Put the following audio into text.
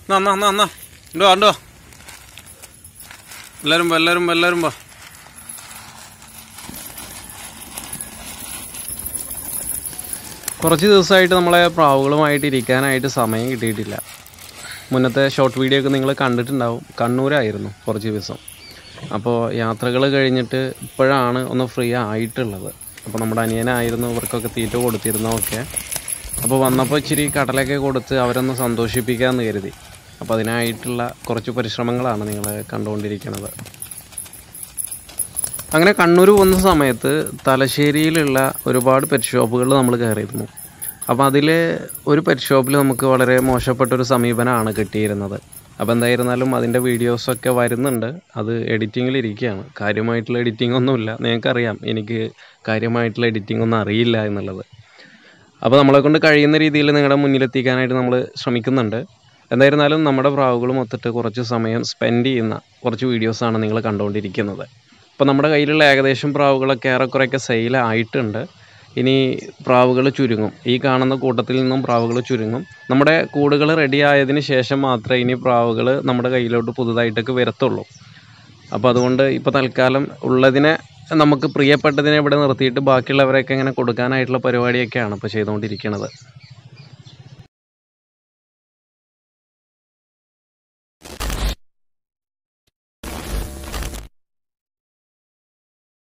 എന്നാ എന്നാ എന്നാ എന്നാ ഉണ്ടോ ഉണ്ടോ എല്ലാരും വാ എല്ലാരും വാ എല്ലാരും വാ കുറച്ച് ദിവസമായിട്ട് നമ്മളെ പ്രാവുകളുമായിട്ട് ഇരിക്കാനായിട്ട് സമയം കിട്ടിയിട്ടില്ല മുന്നത്തെ ഷോർട്ട് വീഡിയോ ഒക്കെ നിങ്ങൾ കണ്ടിട്ടുണ്ടാവും കണ്ണൂരായിരുന്നു കുറച്ച് ദിവസം അപ്പോൾ യാത്രകൾ കഴിഞ്ഞിട്ട് ഇപ്പോഴാണ് ഒന്ന് ഫ്രീ ആയിട്ടുള്ളത് അപ്പോൾ നമ്മുടെ അനിയനായിരുന്നു ഇവർക്കൊക്കെ തീറ്റ കൊടുത്തിരുന്നതൊക്കെ അപ്പോൾ വന്നപ്പോൾ ഇച്ചിരി കടലൊക്കെ കൊടുത്ത് അവരൊന്ന് സന്തോഷിപ്പിക്കാമെന്ന് കരുതി അപ്പോൾ അതിനായിട്ടുള്ള കുറച്ച് പരിശ്രമങ്ങളാണ് നിങ്ങൾ കണ്ടുകൊണ്ടിരിക്കുന്നത് അങ്ങനെ കണ്ണൂർ പോകുന്ന സമയത്ത് തലശ്ശേരിയിലുള്ള ഒരുപാട് പെറ്റ് ഷോപ്പുകളിൽ നമ്മൾ കയറിയിരുന്നു അപ്പോൾ അതിൽ ഒരു പെറ്റ് ഷോപ്പിൽ നമുക്ക് വളരെ മോശപ്പെട്ട ഒരു സമീപനമാണ് കിട്ടിയിരുന്നത് അപ്പോൾ എന്തായിരുന്നാലും അതിൻ്റെ വീഡിയോസൊക്കെ വരുന്നുണ്ട് അത് എഡിറ്റിങ്ങിൽ ഇരിക്കുകയാണ് കാര്യമായിട്ടുള്ള എഡിറ്റിംഗ് ഒന്നുമില്ല നിങ്ങൾക്കറിയാം എനിക്ക് കാര്യമായിട്ടുള്ള എഡിറ്റിംഗ് ഒന്നും അറിയില്ല എന്നുള്ളത് അപ്പോൾ നമ്മളെ കൊണ്ട് കഴിയുന്ന രീതിയിൽ നിങ്ങളുടെ മുന്നിലെത്തിക്കാനായിട്ട് നമ്മൾ ശ്രമിക്കുന്നുണ്ട് എന്തായിരുന്നാലും നമ്മുടെ പ്രാവുകളും ഒത്തിട്ട് കുറച്ച് സമയം സ്പെൻഡ് ചെയ്യുന്ന കുറച്ച് വീഡിയോസാണ് നിങ്ങൾ കണ്ടുകൊണ്ടിരിക്കുന്നത് അപ്പോൾ നമ്മുടെ കയ്യിലുള്ള ഏകദേശം പ്രാവുകളൊക്കെ ഏറെക്കുറെയൊക്കെ സെയിലായിട്ടുണ്ട് ഇനി പ്രാവുകൾ ചുരുങ്ങും ഈ കാണുന്ന കൂട്ടത്തിൽ നിന്നും പ്രാവുകൾ ചുരുങ്ങും നമ്മുടെ കൂടുകൾ റെഡി ആയതിന് ശേഷം മാത്രമേ ഇനി പ്രാവുകൾ നമ്മുടെ കയ്യിലോട്ട് പുതുതായിട്ടൊക്കെ വരത്തുള്ളൂ അപ്പോൾ അതുകൊണ്ട് ഇപ്പോൾ തൽക്കാലം ഉള്ളതിനെ നമുക്ക് പ്രിയപ്പെട്ടതിനെ ഇവിടെ നിർത്തിയിട്ട് ബാക്കിയുള്ളവരെയൊക്കെ ഇങ്ങനെ കൊടുക്കാനായിട്ടുള്ള പരിപാടിയൊക്കെയാണ് ഇപ്പോൾ ചെയ്തുകൊണ്ടിരിക്കുന്നത്